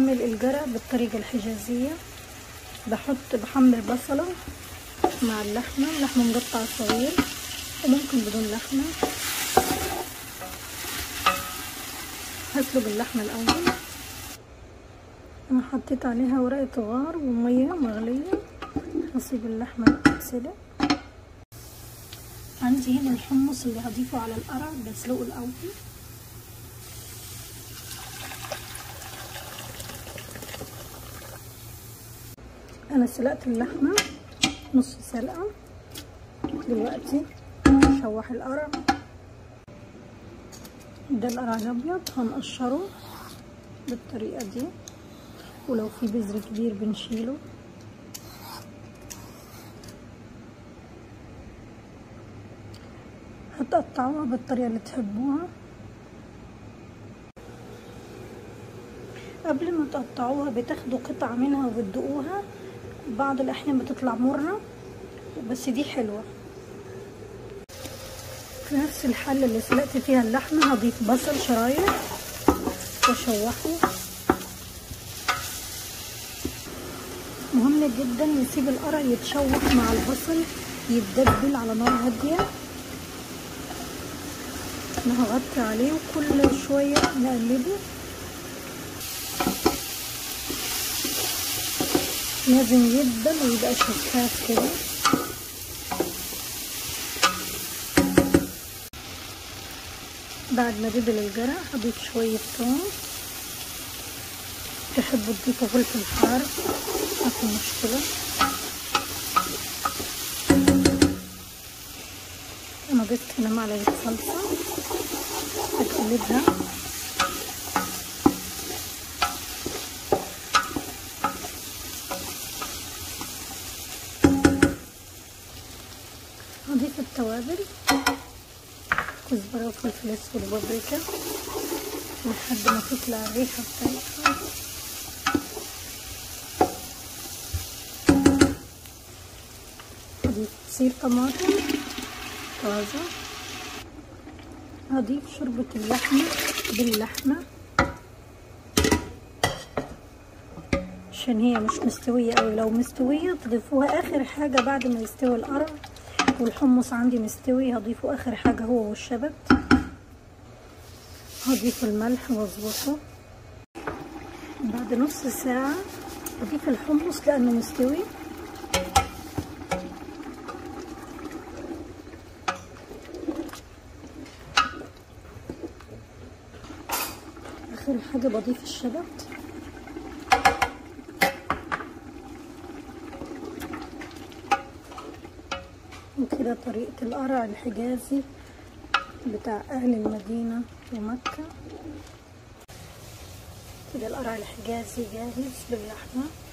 بعمل الجرع بالطريقة الحجازية بحط بحمر بصلة مع اللحمة اللحمة مقطعة صغير وممكن بدون لحمة هسلق اللحمة الأول أنا حطيت عليها ورقة غار ومية مغلية هسيب اللحمة تتسلق عندي هنا الحمص اللي هضيفه على القرع بسلقه الأول أنا سلقت اللحمة نص سلقة دلوقتي هشوح القرع ده القرع الأبيض هنقشره بالطريقة دي ولو في بذر كبير بنشيله هتقطعوها بالطريقة اللي تحبوها قبل ما تقطعوها بتاخدوا قطعة منها وبتدوقوها بعض الأحيان بتطلع مرة بس دي حلوة في نفس الحلة اللي سلقت فيها اللحمة هضيف بصل شرايح واشوحه مهم جدا نسيب القرع يتشوح مع البصل يتدبل على نار هادية انا هغطي عليه وكل شوية نقلبه لازم يدبل ويبقى شفاف كده بعد ما دبل الجرع هضيف شوية توم تحبوا تضيفوا فلفل حار ما في مشكلة انا ضفت هنا معلقة صلصة هقلبها هضيف التوابل كزبرة وفلفل اسود وبابريكا لحد ما تطلع الريحة بتاعتها هضيف عصير طماطم طازة هضيف شوربة اللحمة باللحمة عشان هي مش مستوية اوي لو مستوية تضيفوها اخر حاجة بعد ما يستوي القرع والحمص عندي مستوي هضيفه اخر حاجة هو والشبت هضيف الملح واظبطه بعد نص ساعة هضيف الحمص لانه مستوي اخر حاجة بضيف الشبت وكده طريقة القرع الحجازي بتاع أهل المدينة ومكة كده القرع الحجازي جاهز باللحمة